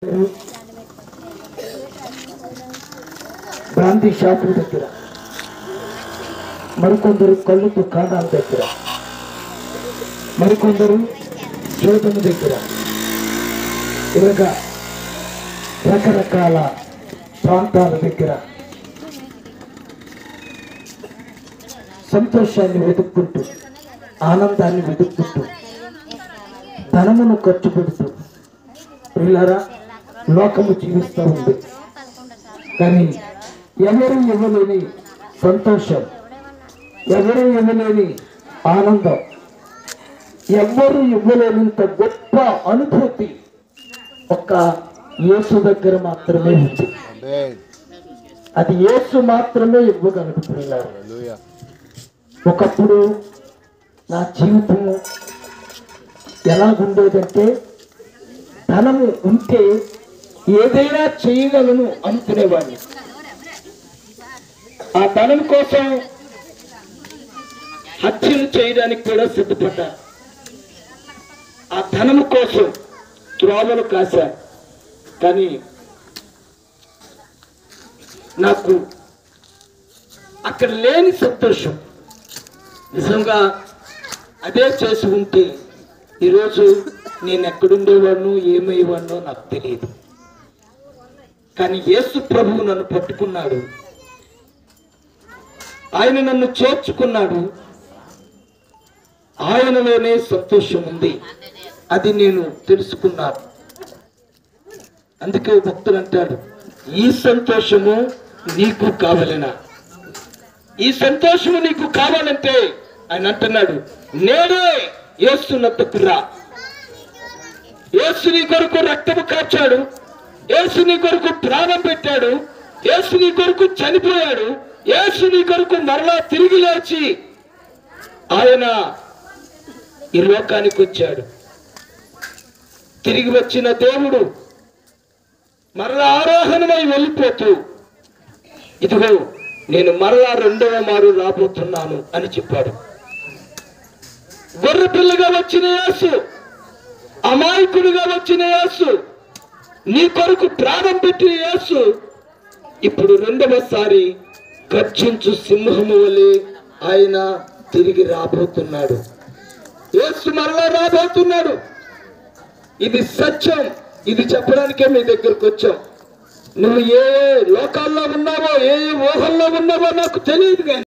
Brandy షాపుల దగ్గర మరికొందరు కళ్ళు దుకాణాల దగ్గర మరికొందరు శోధన దగ్గర ఇలాగా రకరకాల ప్రాంతాల దగ్గర సంతోషాన్ని వెతుక్కుంటూ ఆనందాన్ని వెతుక్కుంటూ ధనమును ఖర్చు పెడుతూ పిల్లరా లోకము జీవిస్తూ ఉంది కానీ ఎవరు ఇవ్వలేని సంతోషం ఎవరు ఇవ్వలేని ఆనందం ఎవ్వరు ఇవ్వలేనంత గొప్ప అనుభూతి ఒక్క యేసు దగ్గర మాత్రమే ఉంది Amen. అది యేసు మాత్రమే ఇవ్వగలడు పిల్లలు Hallelujah. ఒకప్పుడు నా జీవితము ఎలాగుండేదంటే ధనము ఉంటే ఏదైనా చేయగలను అనుకునేవాడిని ఆ ధనం కోసం హత్యలు చేయడానికి కూడా సిద్ధపడ్డా ఆ ధనము కోసం త్రోవలు కాశా కానీ నాకు అక్కడ లేని సంతోషం నిజంగా అదే చేసి ఉంటే ఈరోజు నేను ఎక్కడుండేవాడినో ఏమయ్యేవాడినో నాకు తెలియదు కానీ యేసు ప్రభువు నన్ను పట్టుకున్నాడు ఆయన నన్ను చేర్చుకున్నాడు ఆయనలోనే సంతోషం ఉంది అది నేను తెలుసుకున్నాను అందుకే భక్తులు అంటాడు ఈ సంతోషము నీకు కావలెనా ఈ సంతోషము నీకు కావాలంటే ఆయన అంటున్నాడు నేనే ఏస్తున్నట్టుకు రా యేసు నీ కొరకు రక్తము కాచాడు యేసు నీ కొరకు ప్రాణం పెట్టాడు యేసు నీ కొరకు చనిపోయాడు యేసు నీ కొరకు మరలా తిరిగి లేచి ఆయన ఈ లోకానికి వచ్చాడు తిరిగి వచ్చిన దేవుడు మరలా ఆరోహణమై వెళ్ళిపోతూ ఇదిగో నేను మరలా రెండవ మారు రాబోతున్నాను అని చెప్పాడు గొర్రె పిల్లగా వచ్చిన యేసు అమాయకుడిగా వచ్చిన యేసు నీ కొరకు ప్రాణం పెట్టిన యేసు ఇప్పుడు రెండవసారి గర్జించు సింహము వలె ఆయన తిరిగి రాబోతున్నాడు యేసు మరలా రాబోతున్నాడు ఇది సత్యం ఇది చెప్పడానికే మీ దగ్గరకు వచ్చాం నువ్వు ఏ ఏ లోకాల్లో ఉన్నావో ఏ ఏ ఊహల్లో ఉన్నావో నాకు తెలియదు కానీ